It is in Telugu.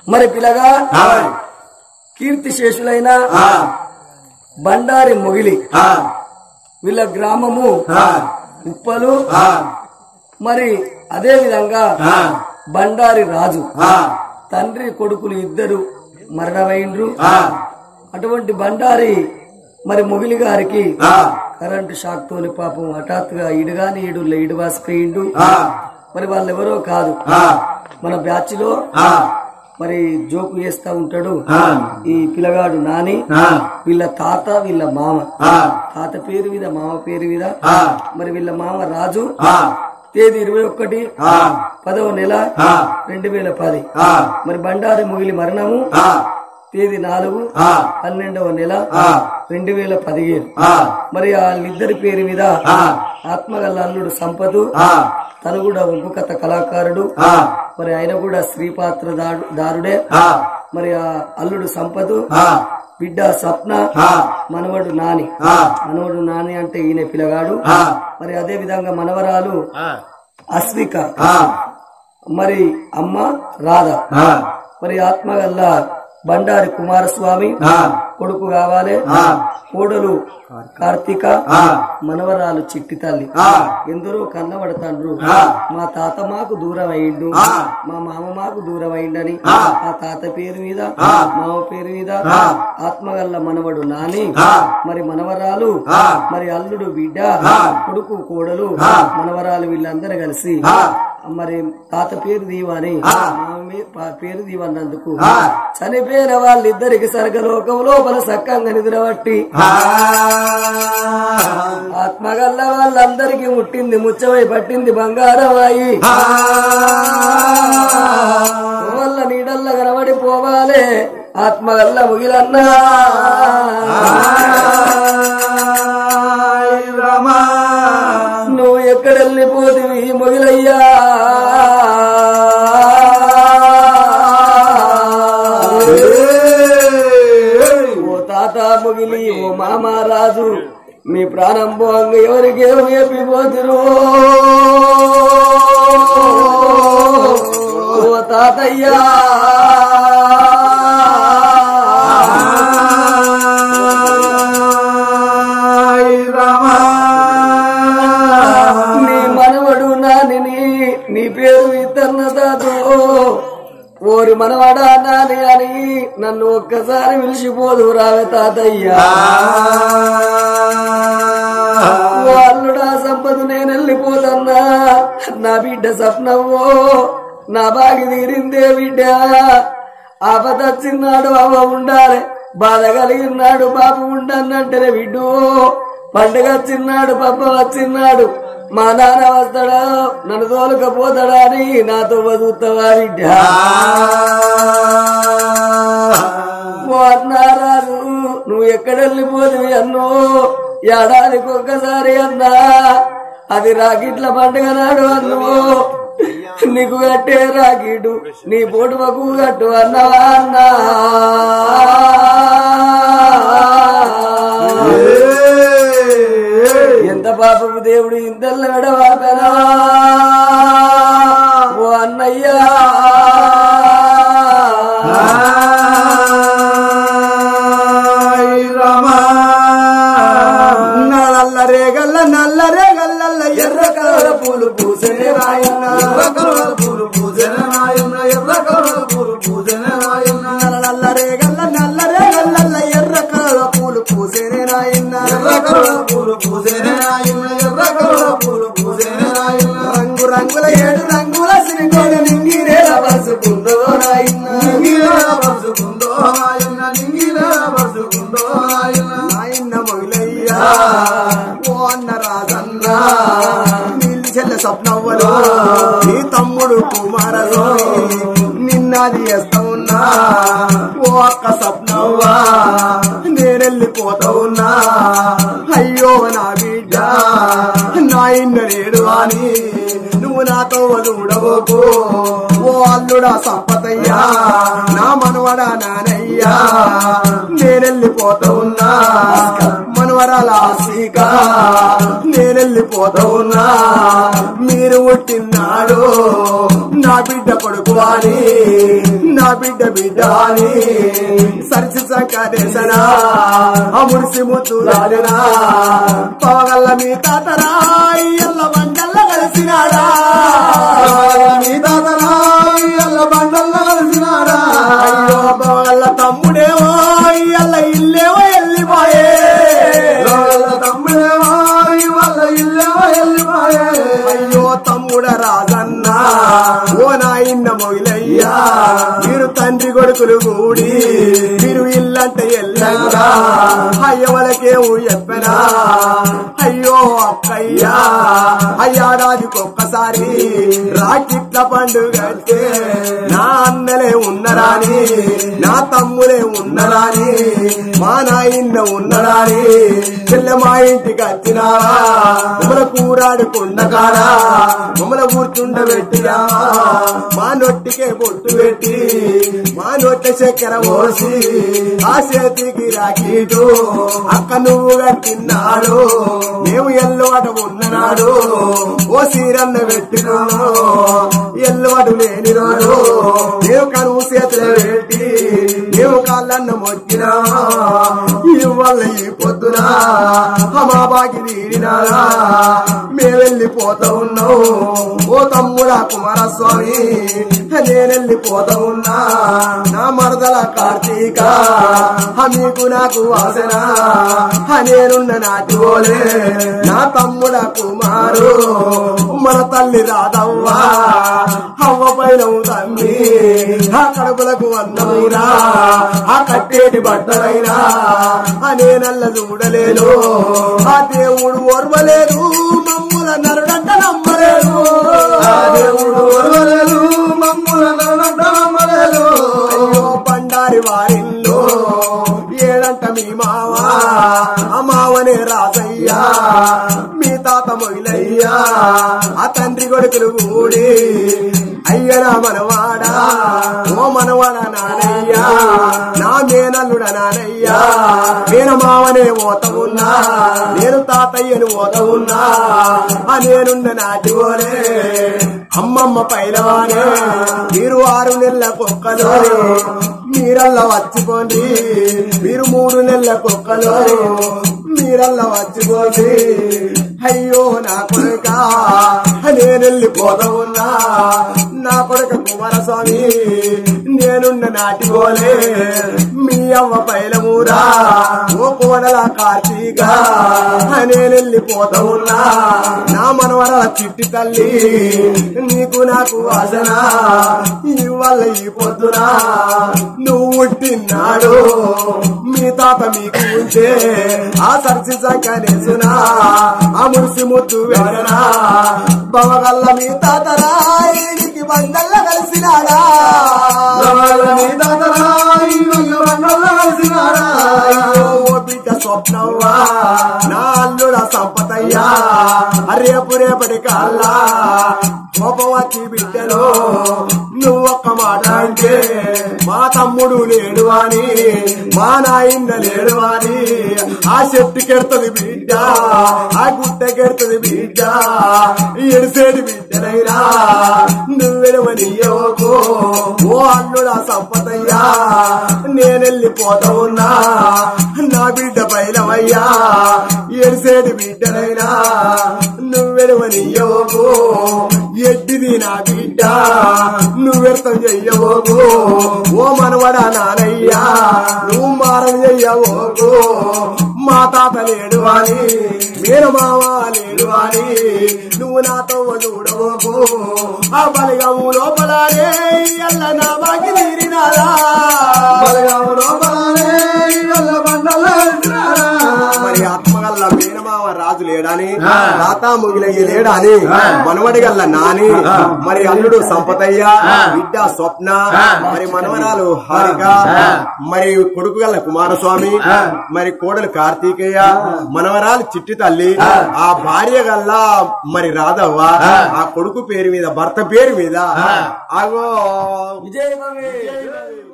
మరి పిల్లగా ఆ, కీర్తి శేషులైన ఆ, బండారి మొగిలి ఆ, వీళ్ళ గ్రామము ఆ, ఉప్పలు ఆ, మరి అదే విధంగా ఆ, బండారి రాజు ఆ, తండ్రి కొడుకులు ఇద్దరు మరణమైండ్రు ఆ, అటువంటి బండారి మరి మొగిలి గారికి ఆ, కరెంటు షాక్ తోని పాపం హఠాత్తుగా ఇడుగాని ఇడు ఇడు వాసిపోయిండు ఆ, మరి వాళ్ళెవరో కాదు ఆ, మన బ్యాచ్ లో ఆ, మరి జోకు చేస్తా ఉంటాడు ఆ, ఈ పిల్లగాడు నాని ఆ, వీళ్ళ తాత వీళ్ళ మామ ఆ, తాత పేరు మీద మామ పేరు మీద ఆ, మరి వీళ్ళ మామ రాజు ఆ, తేదీ ఇరవై ఒకటి ఆ, పదవ నెల ఆ, రెండు వేల పది ఆ, మరి బండారి మొగిలి మరణము ఆ, తేదీ నాలుగు ఆ, పన్నెండవ నెల ఆ, రెండు వేల పదిహేను ఆ, మరి వాళ్ళిద్దరి పేరు మీద ఆ, ఆత్మగల్ల అల్లుడు సంపదు ఆ, తను కూడా ఒగ్గు కథ కళాకారుడు ఆ, మరి ఆయన కూడా శ్రీపాత్ర దారు- దారుడే ఆ, మరి ఆ అల్లుడు సంపదు ఆ, బిడ్డ స్వప్న ఆ, మనవడు నాని ఆ, మనవడు నాని అంటే ఈయన పిల్లగాడు ఆ, మరి అదే విధంగా మనవరాలు అస్విక ఆ, మరి అమ్మ రాధ ఆ, మరి ఆత్మగల్ల బండారి కుమారస్వామి ఆ, కొడుకు కావాలి ఆ, కోడలు కార్తీక ఆ, మనవరాలు చిట్టి తల్లి ఆ, ఎందరో కన్నబడతాండ్రు ఆ. మా తాత మాకు దూరం అయిండు ఆ. మా మామ మాకు దూరం అయిండని ఆ. ఆ తాత పేరు మీద ఆ. మామ పేరు మీద ఆ. ఆత్మగల్ల మనవడు నాని ఆ. మరి మనవరాలు ఆ. మరి అల్లుడు బిడ్డ ఆ. కొడుకు కోడలు ఆ. మనవరాలు వీళ్ళందరూ కలిసి ఆ. మరి తాత పేరు దీవని ఆ. మామ మీ- పా- పేరు దీవన్నందుకు ఆ. చనిపోయిన వాళ్ళిద్దరికి సర్గలోకం లోపల సక్కంగా నిద్రబట్టి ఆ, ఆత్మగల్ల వాళ్ళందరికీ ముట్టింది ముచ్చమై పట్టింది బంగారం అయి ఆ, వల్ల నీడల్ల కనబడి పోవాలే ఆత్మగల్ల ముగిలన్నా ఆయ్ రమా. నువ్వు ఎక్కడ వెళ్ళిపోతివి మొగిలయ్యా ఏయ్. ఓ తాత మొగిలి ఓ మామ రాజు మీ ప్రాణం పోంగ ఎవరికేం చెప్పిపోతురు ఓ తాతయ్యా ఆయ్ రమా. నీ మనవడు నాని నీ పేరు ఇతన్న తాతో ఓరి మనవడా నాని అని నన్ను ఒక్కసారి పిలిచిపోదు రావే తాతయ్యా ఓ అల్లుడా సంపద నేను వెళ్ళిపోతన్నా నా బిడ్డ సప్నవో నా బాగి తీరిందే బిడ్డ ఆపద వచ్చిన్నాడు అవ్వ ఉండాలి బాధ కలిగినాడు బాబు ఉండన్నంటేనే బిడ్డు పండుగ వచ్చిన్నాడు పప్ప వచ్చిన్నాడు మా నాన్న వస్తాడా నన్ను తోలుకపోతాడా అని నాతో బతుకుతావా బిడ్డ ఓ అన్నారాలు నువ్వు ఎక్కడ వెళ్ళిపోతివి అన్నో ఏడాదికి ఒక్కసారి అన్నా అది రాకిట్ల పండుగ నాడు అన్నో నీకు కట్టే రాకిటు నీ పోటువకు కట్టు అన్నవా అన్నా ఎంత పాపపు దేవుడు ఇంతల్ల విడవాపనా ఓ అన్నయ్యా ఆయ్ రమా. నల్లరే గల్ల నల్లరే గల్లల్ల ఎర్ర కలర పూలు పూసనే రాయన్న ఎర్ర కలర పూలు పూసనే రాయన్న ఎర్ర కలర పూలు పూసనే రాయన్న నల్లరే గల్ల నల్లరే గల్లల్ల ఎర్ర కలర పూలు పూసనే రాయన్న ఎర్ర కలర పూలు పూసనే రాయన్న ఎర్ర కలర పూలు పూసనే రాయన్న రంగు రంగుల ఏడు రంగుల సిరికోడు నింగిరేల పరుచుకుందో రాయన్న నింగిరేల పరుచుకుందో రాయన్న నింగిరేల పరుచుకుందో రాయన్న నాయన్న మొగిలయ్యా ఓ అన్న రాజన్న నీళ్ళు చెల్లె స్వప్నవ్వలు నీ తమ్ముడు కుమారలో నిన్నది చేస్తా ఉన్నా ఓ అక్క స్వప్నవ్వా నేనెళ్ళిపోతా ఉన్నా అయ్యో నా బిడ్డ నా ఇన్న నేడు అని నువ్వు నాతో చూడబోకు ఓ అల్లుడా సంపతయ్యా నా మనవడా నానయ్యా నేనెళ్ళిపోతా ఉన్నా మన మనవరాల ఆశిక నేనెళ్ళిపోతా ఉన్నా మీరు పుట్టినాడు నా బిడ్డ కొడుకు అని నా బిడ్డ బిడ్డ అని సరిసి సంకటేసనా అముడిసి ముద్దు రాజనా పవగల్ల మీ తాతరా ఎల్ల బండల్ల కలిసినాడా మీ తాతరా ఎల్ల బండల్లో కలిసినారా అయ్యో పవగల్ల తమ్ముడేమో ఎల్ల ఇల్లేమో వెళ్ళిపోయే వాళ్ళ తమ్ముడేమో వాళ్ళ ఇల్లేమో వెళ్ళిపోయే అయ్యో తమ్ముడ రాజన్న ఓ నాయన్న మొగిలయ్యా మీరు తండ్రి కొడుకులు కూడి మీరు ఇల్లంటే ఎల్లంగా అయ్యవలకేమో చెప్పనా అయ్యో అక్కయ్యా అయ్యాడాదికి ఒక్కసారి రాకిట్ల పండుగ అంటే నా అన్నలే ఉన్నరాని నా తమ్ములే ఉన్నరాని మా నాయన్న ఉన్నరాని చెల్లె మా ఇంటికి వచ్చినారా మమ్మల కూరాడుకుండ కాడా మమ్మల కూర్చుండ పెట్టిరా మా నొట్టికే బొట్టు పెట్టి మా నొట్టె చక్కెర పోసి ఆ చేతికి రాకీటు అక్క నువ్వు కట్టినాడు మేము ఎల్లువట ఉన్ననాడు ఓ సీరన్న పెట్టినాడు ఎల్లువటు లేని రాడు మేము కనువు చేతులు పెట్టి మేము కాళ్ళన్న మొక్కినా ఇవాళ ఈ పొద్దున మా బాకి తీరినారా మేము వెళ్ళిపోతా ఉన్నాం ఓ తమ్ముడా కుమారస్వామి నేను వెళ్ళిపోతా ఉన్నా నా మరదల కార్తీక ఆ మీకు నాకు వాసన ఆ నేనున్న నాటి ఓలే నా తమ్ముడ కుమారు మన తల్లి రాదవ్వా అవ్వ పైన తమ్మి ఆ కడుపులకు అందమైనా ఆ కట్టేటి బట్టలైనా ఆ నేనల్ల చూడలేను ఆ దేవుడు ఓర్వలేదు మమ్ముల నరుడంట నమ్మలేదు ఆ దేవుడు ఓర్వలేదు మమ్ములను నమ్మలేదు అయ్యో బండారి వారిల్లో ఏడంట మీ మావా ఆ మావనే రాజయ్యా మీ తాత మొగిలయ్యా ఆ తండ్రి కొడుకులు కూడి అయ్యనా మనవాడా ఓ మనవాడ నానయ్యా నా మేనల్లుడ నానయ్యా నేను మావనే ఓత ఉన్నా నేను తాతయ్యను ఓత ఉన్నా ఆ నేనున్న నాటి ఓలే అమ్మమ్మ పైలవానే మీరు ఆరు నెలల కుక్కలు మీరల్లా వచ్చిపోండి మీరు మూడు నెలల కుక్కలు మీరల్లా వచ్చిపోండి అయ్యో నా కొడుక నేను వెళ్ళిపోతా ఉన్నా నా కొడుక కుమారస్వామి నేనున్న నాటి పోలే మీ అవ్వ పైలమూరా ఓ కోడల కార్తీక నేను వెళ్ళిపోతా ఉన్నా నా మనవర చిట్టి తల్లి నీకు నాకు వాసన ఇవాళ ఈ పొద్దున నువ్వు పుట్టినాడు మీ తాత మీకు ఉంటే ఆ సరసి సంకనేసునా ఆ మురిసి ముద్దు వెళ్ళనా బవగల్ల మీ తాత రాయికి బండల్ల కలిసినాడా వాళ్ళ మీ తాతరా ఇళ్ళ బండల్లో కలిసినారా అయ్యో ఓ బిడ్డ స్వప్నవ్వా నా అల్లుడ సంపతయ్యా రేపు రేపటి కల్లా కోపం వచ్చి బిడ్డలో నువ్వొక్క మాట అంటే మా తమ్ముడు లేడు అని మా నాయన్న లేడు అని ఆ చెట్టు కెడుతుంది బిడ్డ ఆ గుట్ట కెడుతుంది బిడ్డ ఎడిసేటి బిడ్డనైనా నువ్వెడవని ఓ అల్లుడా సంపదయ్యా నేనెళ్ళిపోతా ఉన్నా నా బిడ్డ బయలవయ్యా ఎడిసేటి బిడ్డనైనా నువ్వెడవని ఎడ్డిది నా బిడ్డ నువ్వెర్థం చెయ్యవోకు ఓ మనవడా నానయ్యా నువ్వు మారం చెయ్యవోకు మా తాత లేడు అని నేను మామ లేడు అని నువ్వు నాతో చూడవోకు ఆ బలిగము లోపలనే అల్ల నా బాకి తీరినారా బలగాము లోపలనే ఇళ్ళ బండల్లో కలిసినారా మరి ఆత్మగల్ల మేనమావ రాజు లేడని ఆ. తాత ముగిలయ్య లేడని ఆ. మనవడి గల్ల నాని ఆ. మరి అల్లుడు సంపతయ్య ఆ. బిడ్డ స్వప్న ఆ. మరి మనవరాలు హారిక ఆ. మరి కొడుకు గల్ల కుమారస్వామి ఆ. మరి కోడలు కార్తీకేయ మనవరాలు చిట్టి తల్లి ఆ. ఆ భార్య గల్ల మరి రాధవ్వ ఆ. ఆ కొడుకు పేరు మీద భర్త పేరు మీద ఆ. అగో విజయమవే